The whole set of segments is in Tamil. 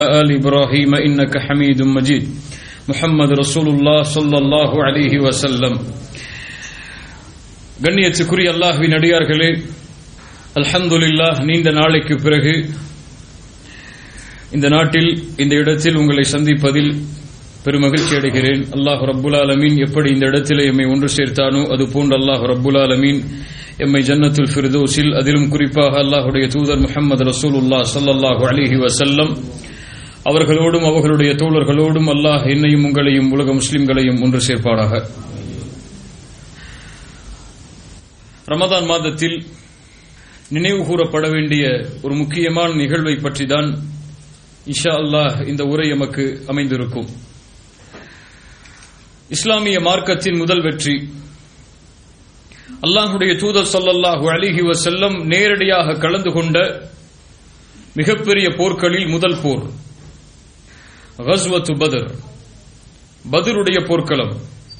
آل إبراهيم إنك حميد مجيد محمد رسول الله صلى الله عليه وسلم கண்ணியத்துக்குரிய அல்லாஹ்வின் அடியார்களே அல்ஹம்துலில்லாஹ் நீண்ட நாளைக்கு பிறகு இந்த நாட்டில் இந்த இடத்தில் உங்களை சந்திப்பதில் பெருமகிழ்ச்சி அடைகிறேன் அல்லாஹ் ரப்புல் ஆலமீன் எப்படி இந்த இடத்திலே எம்மை ஒன்று சேர்த்தானோ அது போன்று அல்லாஹ் ரப்புல் ஆலமீன் எம்மை ஜன்னத்துல் ஃபிர்தோஸில் அதிலும் குறிப்பாக அல்லாஹுடைய தூதர் முஹம்மது ரசூலுல்லாஹ் ஸல்லல்லாஹு அலைஹி வஸல்லம் அவர்களோடும் அவர்களுடைய தோழர்களோடும் அல்லாஹ் என்னையும் உங்களையும் உலக முஸ்லிம்களையும் ஒன்று சேர்ப்பாராக ரமதான் மாதத்தில் நினைவு கூறப்பட வேண்டிய ஒரு முக்கியமான நிகழ்வை பற்றி தான் இஷா அல்லாஹ் இந்த உரை எமக்கு அமைந்திருக்கும் இஸ்லாமிய மார்க்கத்தின் முதல் வெற்றி அல்லாஹுடைய தூதர் சொல்லல்லாஹு அலிஹி வசல்லம் நேரடியாக கலந்து கொண்ட மிகப்பெரிய போர்க்களில் முதல் போர் கஸ்வத்து பதர் பதருடைய போர்க்களம்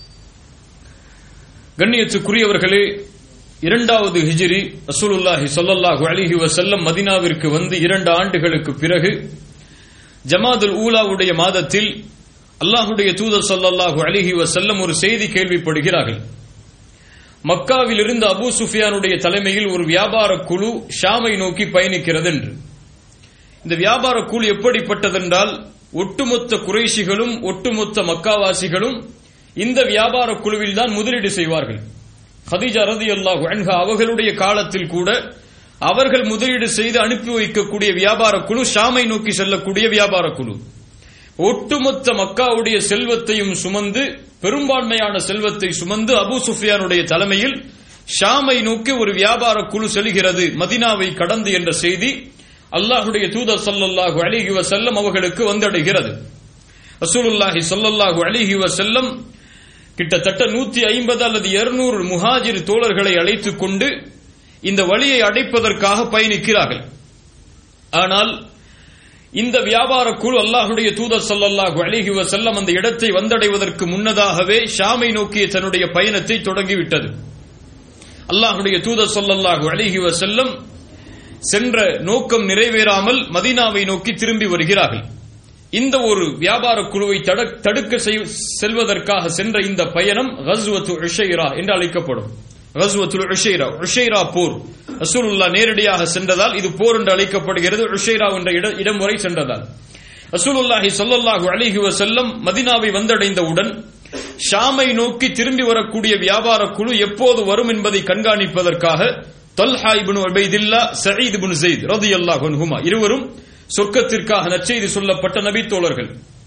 கண்ணியத்துக்குரியவர்களே இரண்டாவது ஹிஜிரி ரசூலுல்லாஹி சொல்லல்லாஹு அலிஹி வசல்லம் மதினாவிற்கு வந்து இரண்டு ஆண்டுகளுக்கு பிறகு ஜமாதுல் ஊலாவுடைய மாதத்தில் அல்லாஹுடைய தூதர் சொல்லல்லாஹு அலிஹி வசல்லம் ஒரு செய்தி கேள்விப்படுகிறார்கள் மக்காவில் இருந்து அபு சுஃபியானுடைய தலைமையில் ஒரு வியாபார குழு ஷாமை நோக்கி பயணிக்கிறது என்று இந்த வியாபார குழு எப்படிப்பட்டதென்றால் ஒட்டுமொத்த குறைஷிகளும் ஒட்டுமொத்த மக்காவாசிகளும் இந்த வியாபார குழுவில் தான் முதலீடு செய்வார்கள் ஹதீஜா ரதி அல்லாஹு அன்ஹா அவர்களுடைய காலத்தில் கூட அவர்கள் முதலீடு செய்து அனுப்பி வைக்கக்கூடிய வியாபார குழு ஷாமை நோக்கி செல்லக்கூடிய வியாபார குழு ஒட்டுமொத்த மக்காவுடைய செல்வத்தையும் சுமந்து பெரும்பான்மையான செல்வத்தை சுமந்து அபு சுஃபியானுடைய தலைமையில் ஷாமை நோக்கி ஒரு வியாபார குழு செல்கிறது மதினாவை கடந்து என்ற செய்தி அல்லாஹுடைய தூதர் சல்லல்லாஹு அலிஹி வசல்லம் அவர்களுக்கு வந்தடைகிறது ரசூலுல்லாஹி சொல்லல்லாஹு அலிஹி வசல்லம் கிட்டத்தட்ட நூத்தி ஐம்பது அல்லது இருநூறு முஹாஜிர் தோழர்களை அழைத்துக் கொண்டு இந்த வழியை அடைப்பதற்காக பயணிக்கிறார்கள் ஆனால் இந்த வியாபார குழு அல்லாஹுடைய தூதர் சல்லல்லாஹு அலிஹி வசல்லம் அந்த இடத்தை வந்தடைவதற்கு முன்னதாகவே ஷாமை நோக்கிய தன்னுடைய பயணத்தை தொடங்கிவிட்டது அல்லாஹுடைய தூதர் சொல்லல்லாஹு அலிஹி வசல்லம் சென்ற நோக்கம் நிறைவேறாமல் மதீனாவை நோக்கி திரும்பி வருகிறார்கள் இந்த ஒரு வியாபார குழுவை தடுக்க செல்வதற்காக சென்ற இந்த பயணம் கஸ்வத்து உஷைரா என்று அழைக்கப்படும் கஸ்வத்துல் உஷைரா உஷைரா போர் ரசூலுல்லா நேரடியாக சென்றதால் இது போர் என்று அழைக்கப்படுகிறது உஷைரா என்ற இடம் வரை சென்றதால் ரசூலுல்லாஹி சொல்லல்லாஹு அலிஹி வசல்லம் மதினாவை வந்தடைந்தவுடன் ஷாமை நோக்கி திரும்பி வரக்கூடிய வியாபார குழு எப்போது வரும் என்பதை கண்காணிப்பதற்காக தொல்ஹா இபுன் உபைதில்லா சயீத் இபுன் ஜெயித் ரதியல்லாஹு அன்ஹுமா இருவரும் சொர்க்கத்திற்காக நற்செய்தி சொல்லப்பட்ட நபி தோழர்கள்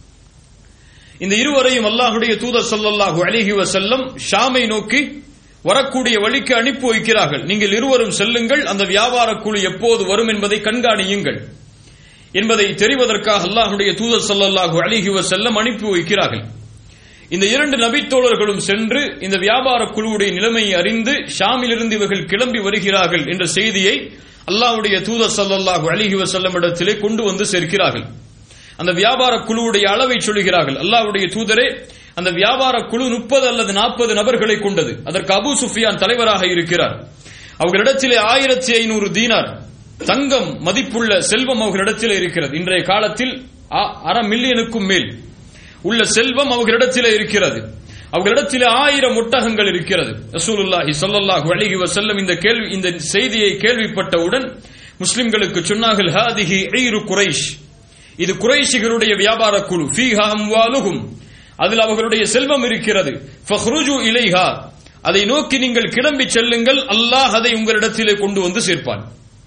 இந்த இருவரையும் அல்லாஹுடைய தூதர் சொல்லல்லாஹு அலிஹி வசல்லம் ஷாமை நோக்கி வரக்கூடிய வழிக்கு அனுப்பி வைக்கிறார்கள் நீங்கள் இருவரும் செல்லுங்கள் அந்த வியாபார குழு எப்போது வரும் என்பதை கண்காணியுங்கள் என்பதை தெரிவதற்காக அல்லாஹுடைய தூதர் சொல்லல்லாஹு அலிஹி வசல்லம் அனுப்பி வைக்கிறார்கள் இந்த இரண்டு நபித்தோழர்களும் சென்று இந்த வியாபார குழுவுடைய நிலைமையை அறிந்து ஷாமிலிருந்து இவர்கள் கிளம்பி வருகிறார்கள் என்ற செய்தியை அல்லாஹுடைய தூதர் சல்லாஹூ அலிஹி வசல்லம் இடத்திலே கொண்டு வந்து சேர்க்கிறார்கள் அந்த வியாபார குழுவுடைய அளவை சொல்லுகிறார்கள் அல்லாஹுடைய தூதரே அந்த வியாபார குழு முப்பது அல்லது நாற்பது நபர்களை கொண்டது அதற்கு அபு சுஃபியான் தலைவராக இருக்கிறார் அவர்களிடத்திலே ஆயிரத்தி ஐநூறு தீனார் தங்கம் மதிப்புள்ள செல்வம் அவர்களிடத்திலே இருக்கிறது இன்றைய காலத்தில் அரை மில்லியனுக்கும் மேல் உள்ள செல்வம் அவர்களிடத்திலே இருக்கிறது அவர்களிடத்திலே ஆயிரம் ஒட்டகங்கள் இருக்கிறது ரசூலுல்லாஹி சொல்லல்லாஹு அலிஹி வசல்லம் இந்த கேள்வி இந்த செய்தியை கேள்விப்பட்டவுடன் முஸ்லிம்களுக்கு சொன்னார்கள் ஹாதிஹி ஐரு குரைஷ் இது குறைஷிகளுடைய வியாபார குழு ஃபீஹா அம்வாலுஹும் அதில் அவர்களுடைய செல்வம் இருக்கிறது ஃபஹ்ருஜு இலைஹா அதை நோக்கி நீங்கள் கிளம்பி செல்லுங்கள் அல்லாஹ் அதை உங்களிடத்திலே கொண்டு வந்து சேர்ப்பான்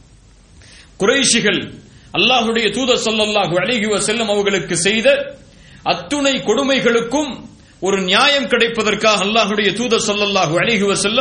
குறைஷிகள் அல்லாஹுடைய தூதர் சொல்லல்லாஹு அலிஹி வசல்லம் அவர்களுக்கு செய்த அத்துணை கொடுமைகளுக்கும் ஒரு நியாயம் கிடைப்பதற்காக அல்லாஹுடைய தூதர் சொல்லல்லாஹு அலிஹி வசல்லம்